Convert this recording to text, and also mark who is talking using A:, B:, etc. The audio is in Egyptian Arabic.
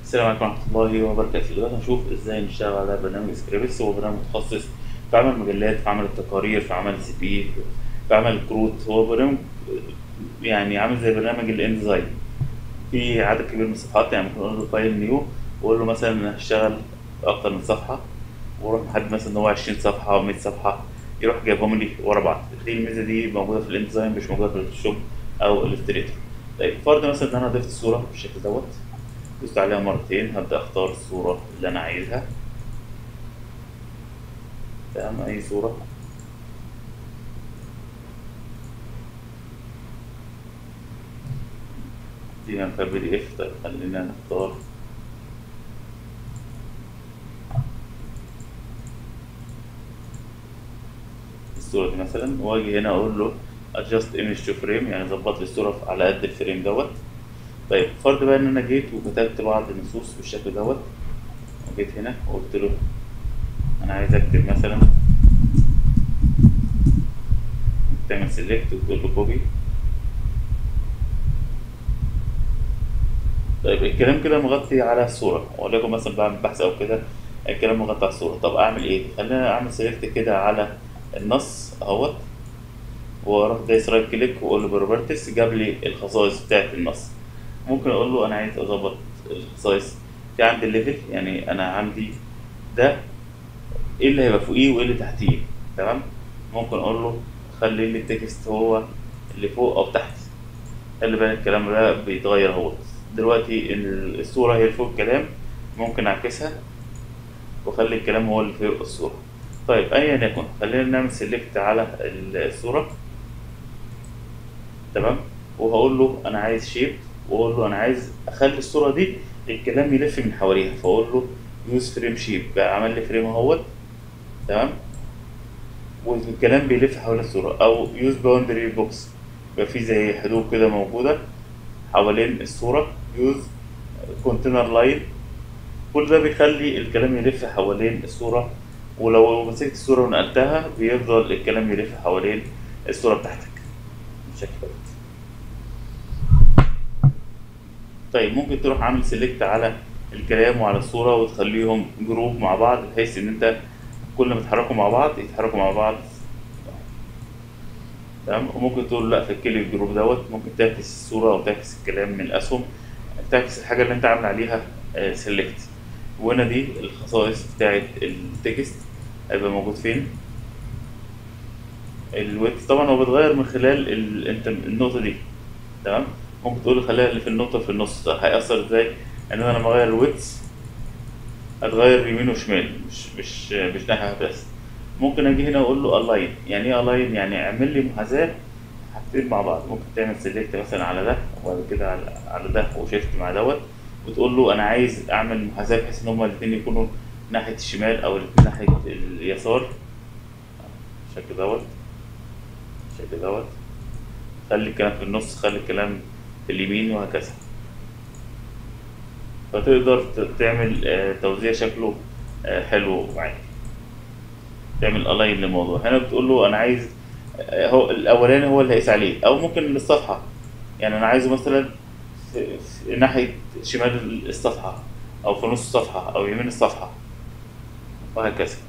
A: السلام عليكم ورحمة الله وبركاته دلوقتي هنشوف ازاي نشتغل على برنامج سكريبس هو برنامج متخصص في عمل مجلات في عمل التقارير في عمل سي بي في عمل الكروت هو برنامج يعني عامل زي برنامج الانديزاين في عدد كبير من الصفحات يعني ممكن اقول له فايل نيو واقول له مثلا انا هشتغل اكتر من صفحة واروح محدد مثلا ان هو 20 صفحة او 100 صفحة يروح جايبهم لي ورا بعض دي الميزة دي موجودة في الانديزاين مش موجودة في الفوتوشوب او الستريتور طيب فرض مثلا ان انا ضفت الصورة بالشكل دوت دوست عليها مرتين هبدأ اختار الصورة اللي انا عايزها تمام اي صورة دي مثلا بي دي اف طيب خلينا نختار الصورة دي مثلا واجي هنا اقول له adjust image to frame يعني ظبط لي الصورة على قد الفريم دوت طيب فرض بقى ان انا جيت وكتبت بعض النصوص بالشكل دوت وجيت هنا وقلت له انا عايز اكتب مثلا تعمل سيلكت وتقول له كوبي طيب الكلام كده مغطي على الصورة وليكن مثلا بعمل بحث او كده الكلام مغطي على الصورة طب اعمل ايه خلينا اعمل سيلكت كده على النص اهوت واروح دايس رايت كليك واقول له بروبرتيز جاب لي الخصائص بتاعت النص ممكن اقول له انا عايز اظبط الخصائص في عندي الليفل يعني انا عندي ده ايه اللي هيبقى فوقيه وايه اللي تحتيه تمام ممكن اقول له خلي لي التكست هو اللي فوق او تحت خلي بالك الكلام ده بيتغير اهو دلوقتي الصورة هي اللي فوق الكلام ممكن اعكسها واخلي الكلام هو اللي فوق الصورة طيب ايا يكن خلينا نعمل سيلكت على الصورة تمام وهقول له انا عايز شيب واقول له انا عايز اخلي الصورة دي الكلام يلف من حواليها فاقول له يوز فريم شيب بقى عمل لي فريم اهوت تمام والكلام بيلف حوالين الصورة او يوز باوندري بوكس يبقى في زي حدود كده موجودة حوالين الصورة يوز كونتينر لاين كل ده بيخلي الكلام يلف حوالين الصورة ولو مسكت الصورة ونقلتها بيفضل الكلام يلف حوالين الصورة بتاعتك بالشكل ده طيب ممكن تروح عامل سيلكت على الكلام وعلى الصورة وتخليهم جروب مع بعض بحيث ان انت كل ما يتحركوا مع بعض يتحركوا مع بعض تمام وممكن تقول لا فك لي الجروب دوت ممكن تعكس الصورة او تعكس الكلام من الاسهم تعكس الحاجة اللي انت عامل عليها سيلكت وهنا دي الخصائص بتاعت التكست هيبقى موجود فين الويت طبعا هو بيتغير من خلال ال... انت النقطة دي تمام ممكن تقول خليها اللي في النقطة في النص هيأثر ازاي ان انا لما اغير الويتس هتغير يمين وشمال مش مش مش ناحية بس ممكن اجي هنا واقول له الاين يعني ايه الاين يعني اعمل لي محاذاة حاجتين مع بعض ممكن تعمل سيلكت مثلا على ده وبعد كده على على ده وشيفت مع دوت وتقول له انا عايز اعمل محاذاة بحيث ان هما الاتنين يكونوا ناحية الشمال او الاتنين ناحية اليسار بالشكل دوت بالشكل دوت خلي الكلام في النص خلي الكلام في اليمين وهكذا فتقدر تعمل توزيع شكله حلو معاك تعمل الاين للموضوع هنا بتقول له انا عايز هو الاولاني هو اللي هيقيس عليه او ممكن للصفحه يعني انا عايزه مثلا في, في ناحيه شمال الصفحه او في نص الصفحه او يمين الصفحه وهكذا